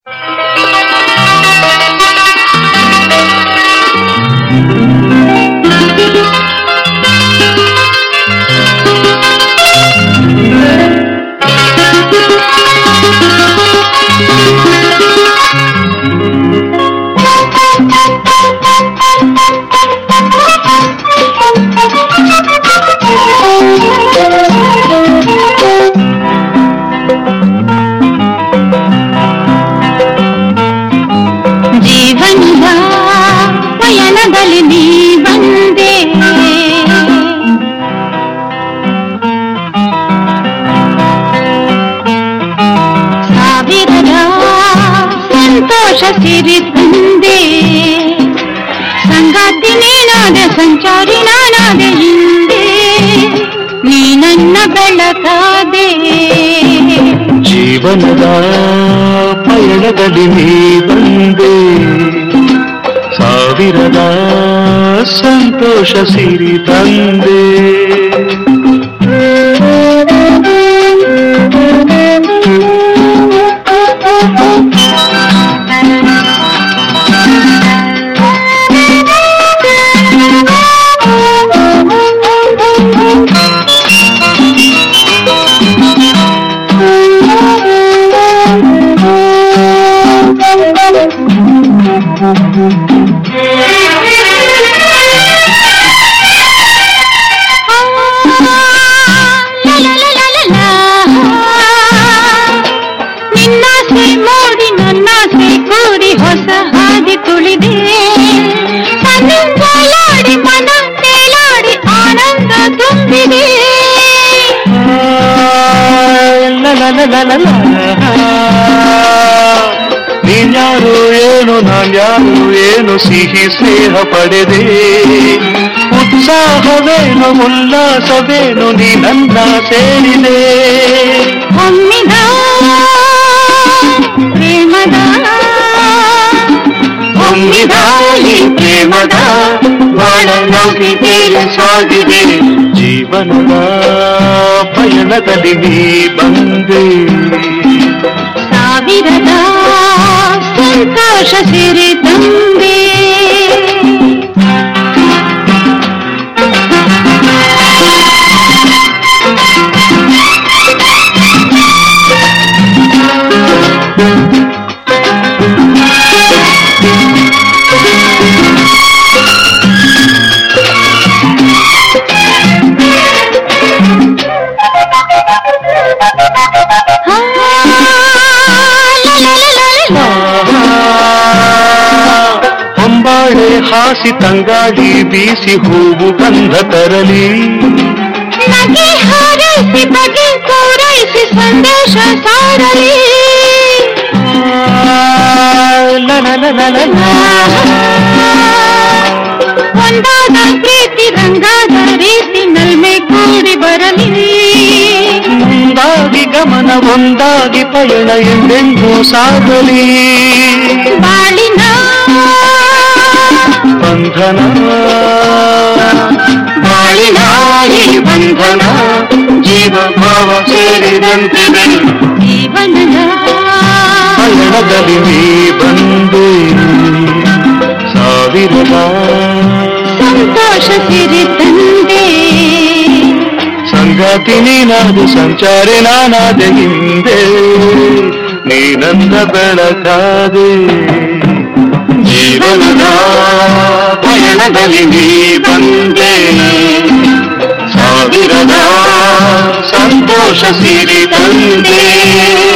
ಜೀವನದ ಪಯಣದಲ್ಲಿ ನೀ ಬಂದೆ ಸಾವಿರದ ಸಂತೋಷ ಸಿರಿ ತಂದೆ ಸಂಗಾತಿ ನೀನಾದೆ ಸಂಚಾರಿ ನಾನಾದೆ ಹಿಂದೆ ನೀ ನನ್ನ ಬೆಳಕಾದೆ ಜೀವನದ ಪಯಣದಲ್ಲಿ ನೀ ಬಂದೆ ಸಾವಿರದ ಸಂತೋಷ ಸಿರಿ ತಂದೆ ನಿನ್ನಾಸೆ ಮೂಡಿ ನನ್ನಾಸೆ ಕೂಡಿ ಹೊಸ ಹಾದಿ ತುಳಿದೆ ಕಣ್ಣಿಂದಲಾಡಿ ಮನ ತೇಲಾಡಿ ಆನಂದ ತುಂಬಿದೆ ನೀನ್ಯಾರು ಏನು ನಾನ್ಯಾರು ಏನು ಸಿಹಿ ಸ್ನೇಹ ಪಡೆದೆ ಉತ್ಸಾಹವೇನು ಉಲ್ಲಾಸವೇನು ನೀ ನನ್ನ ಸೇರಿದೆ ಹೊಮ್ಮಿದ ಪ್ರೇಮದ ಹೊಮ್ಮಿದ ಈ ಪ್ರೇಮದ ಬಾಳ ನೌಕಿಗೆ ಸಾಗಿದೆ ಜೀವನದ ಪಯಣದಲ್ಲಿ ನೀ ಬಂದೆ ಸಾವಿರದ ಸಂತೋಷ ಸಿರಿ ತಂದೆ ಆ, ಲ, ಲ, ಲ, ಲ, ಲ. ಹೊಂಬಾಳೆ ಹಾಸಿ ತಂಗಾಳಿ ಬೀಸಿ ಹೂವು ಗಂಧ ತರಲಿ ನಗೆ ಹಾರೈಸಿ ಬಗೆ ಪೂರೈಸಿ ಸಂದೇಶ ಸಾರಲಿ ಲ ಲ ಲ ಲ ಲ ಲ. ಒಂದಾದ ಪ್ರೀತಿ ರಂಗಾದ ರೀತಿ ನಲ್ಮೆ ಕೂಡಿ ಬರಲಿ ಮುಂದಾಗಿ ಗಮನ ಒಂದಾಗಿ ಪಯಣ ಎಂದೆಂದೂ ಸಾಗಲಿ ಬಾಳಿನ ಬಂಧನ ಬಾಳಿನ ಈ ಬಂಧನ ಜೀವ ಭಾವ ಸೇರಿದಂತಿದೆ ಜೀವನದ ಪಯಣದಲ್ಲಿ ನೀ ಬಂದೆ ಸಾವಿರದ ಸಂತೋಷ ಸಿರಿ ತಂದೆ ಸಂಗಾತಿ ನೀನಾದ ಸಂಚಾರಿ ನಾನಾದ ಹಿಂದೆ ನೀನಂದ ಬೆಳಕಾದೆ ಜೀವನದ ಪಯಣದಲ್ಲಿ ನೀ ಬಂದೆ ಸಾವಿರದ ಸಂತೋಷ ಸಿರಿ ತಂದೆ